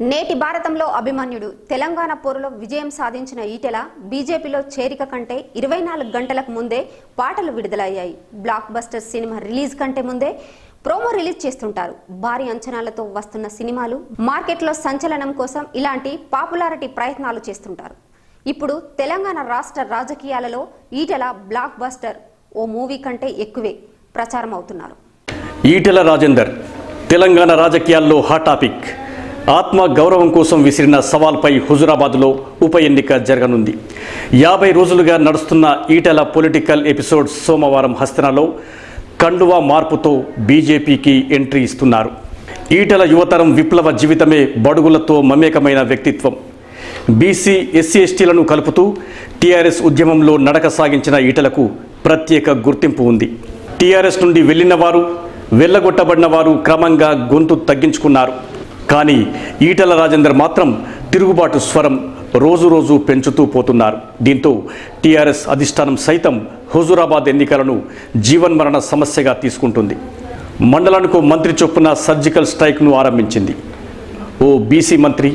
నేటి భారతంలో అభిమన్యుడు తెలంగాణ పోరులో విజయం సాధించిన ఈటెల బీజేపీలో చేరిక కంటే ఇరవై నాలుగు గంటలకు ముందే పాటలు విడుదలయ్యాయి బ్లాక్ బస్టర్ సినిమా రిలీజ్ కంటే ముందే ప్రోమో రిలీజ్ చేస్తుంటారు భారీ అంచనాలతో వస్తున్న సినిమాలు మార్కెట్లో సంచలనం కోసం ఇలాంటి పాపులారిటీ ప్రయత్నాలు చేస్తుంటారు ఇప్పుడు తెలంగాణ రాష్ట్ర రాజకీయాలలో ఈటెల బ్లాక్ బస్టర్ ఓ మూవీ కంటే ఎక్కువే ప్రచారం అవుతున్నారు ఈటెల రాజేందర్ తెలంగాణ రాజకీయాల్లో హాట్ టాపిక్ ఆత్మ గౌరవం కోసం విసిరిన సవాల్పై హుజురాబాద్లో ఉప ఎన్నిక జరగనుంది యాభై రోజులుగా నడుస్తున్న ఈటెల పొలిటికల్ ఎపిసోడ్ సోమవారం హస్తనలో కండువా మార్పుతో బీజేపీకి ఎంట్రీ ఇస్తున్నారు ఈటెల యువతరం విప్లవ జీవితమే బడుగులతో మమేకమైన వ్యక్తిత్వం బీసీ ఎస్సీ ఎస్టీలను కలుపుతూ టీఆర్ఎస్ ఉద్యమంలో నడక సాగించిన ఈటలకు ప్రత్యేక గుర్తింపు ఉంది టీఆర్ఎస్ నుండి వెళ్ళిన వారు వెళ్ళగొట్టబడిన వారు క్రమంగా గొంతు తగ్గించుకున్నారు కానీ ఈటల రాజేందర్ మాత్రం తిరుగుబాటు స్వరం రోజు రోజు పెంచుతూ పోతున్నారు దీంతో టీఆర్ఎస్ అధిష్టానం సైతం హుజూరాబాద్ ఎన్నికలను జీవన్మరణ సమస్యగా తీసుకుంటుంది మండలానికి మంత్రి చొప్పున సర్జికల్ స్ట్రైక్ను ఆరంభించింది ఓ బీసీ మంత్రి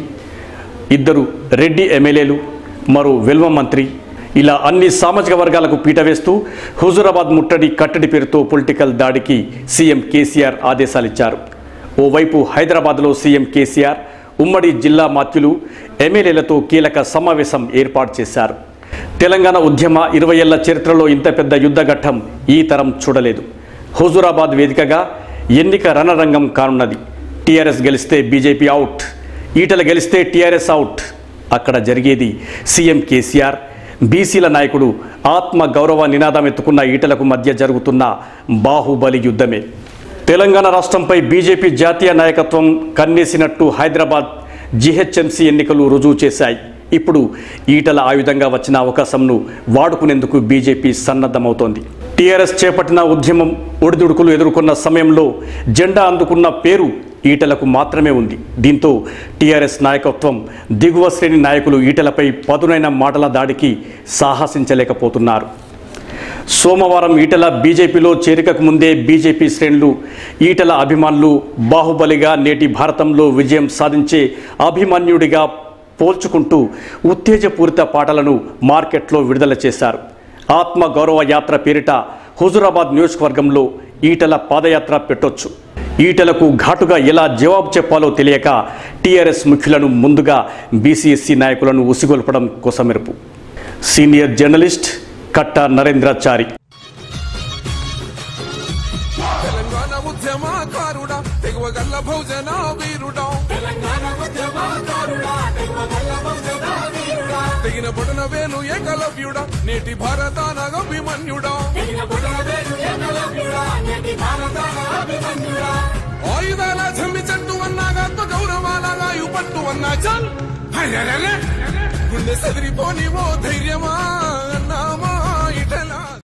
ఇద్దరు రెడ్డి ఎమ్మెల్యేలు మరో వెల్వ మంత్రి ఇలా అన్ని సామాజిక వర్గాలకు పీట వేస్తూ హుజూరాబాద్ ముట్టడి కట్టడి పేరుతో పొలిటికల్ దాడికి సీఎం కేసీఆర్ ఆదేశాలిచ్చారు ఓవైపు హైదరాబాద్లో సీఎం కేసీఆర్ ఉమ్మడి జిల్లా మాత్యులు ఎమ్మెల్యేలతో కీలక సమావేశం ఏర్పాటు చేశారు తెలంగాణ ఉద్యమ ఇరవై ఏళ్ల చరిత్రలో ఇంత పెద్ద యుద్ధఘట్టం ఈ తరం చూడలేదు హుజూరాబాద్ వేదికగా ఎన్నిక రణరంగం కానున్నది టీఆర్ఎస్ గెలిస్తే బీజేపీ అవుట్ ఈటల గెలిస్తే టీఆర్ఎస్ అవుట్ అక్కడ జరిగేది సీఎం కేసీఆర్ బీసీల నాయకుడు ఆత్మ గౌరవ నినాదం ఎత్తుకున్న ఈటలకు మధ్య జరుగుతున్న బాహుబలి యుద్ధమే తెలంగాణ రాష్ట్రంపై బీజేపీ జాతీయ నాయకత్వం కన్నేసినట్టు హైదరాబాద్ జీహెచ్ఎంసీ ఎన్నికలు రుజువు చేశాయి ఇప్పుడు ఈటల ఆయుధంగా వచ్చిన అవకాశంను వాడుకునేందుకు బీజేపీ సన్నద్ధమవుతోంది టీఆర్ఎస్ చేపట్టిన ఉద్యమం ఒడిదుడుకులు ఎదుర్కొన్న సమయంలో జెండా అందుకున్న పేరు ఈటలకు మాత్రమే ఉంది దీంతో టీఆర్ఎస్ నాయకత్వం దిగువ శ్రేణి నాయకులు ఈటలపై పదునైన మాటల దాడికి సాహసించలేకపోతున్నారు సోమవారం ఈటల బీజేపీలో చేరికకు ముందే బీజేపీ శ్రేణులు ఈటల అభిమానులు బాహుబలిగా నేటి భారతంలో విజయం సాధించే అభిమన్యుడిగా పోల్చుకుంటూ ఉత్తేజపూరిత పాటలను మార్కెట్లో విడుదల చేశారు ఆత్మ గౌరవ యాత్ర పేరిట హుజురాబాద్ నియోజకవర్గంలో ఈటల పాదయాత్ర పెట్టొచ్చు ఈటలకు ఘాటుగా ఎలా జవాబు చెప్పాలో తెలియక టీఆర్ఎస్ ముఖ్యులను ముందుగా బీసీఎస్సీ నాయకులను ఉసిగొల్పడం కోసమెరుపు సీనియర్ జర్నలిస్ట్ కట్ట నరేంద్రాచారి తెలంగాణ ఉద్యమకారుడా తెగువగల్ల భోజన వీరుడా తెగిన పొడన వేలు ఏకలవ్యుడా నేటి భారతాన అభిమన్యుడా ఆయుధాల జమ్మి చెట్టు అన్నాగా గౌరవాలగా పట్టు అన్నా చల్ హయ్యలలే. గుండె సదిరిపోని ఓ ధైర్యమా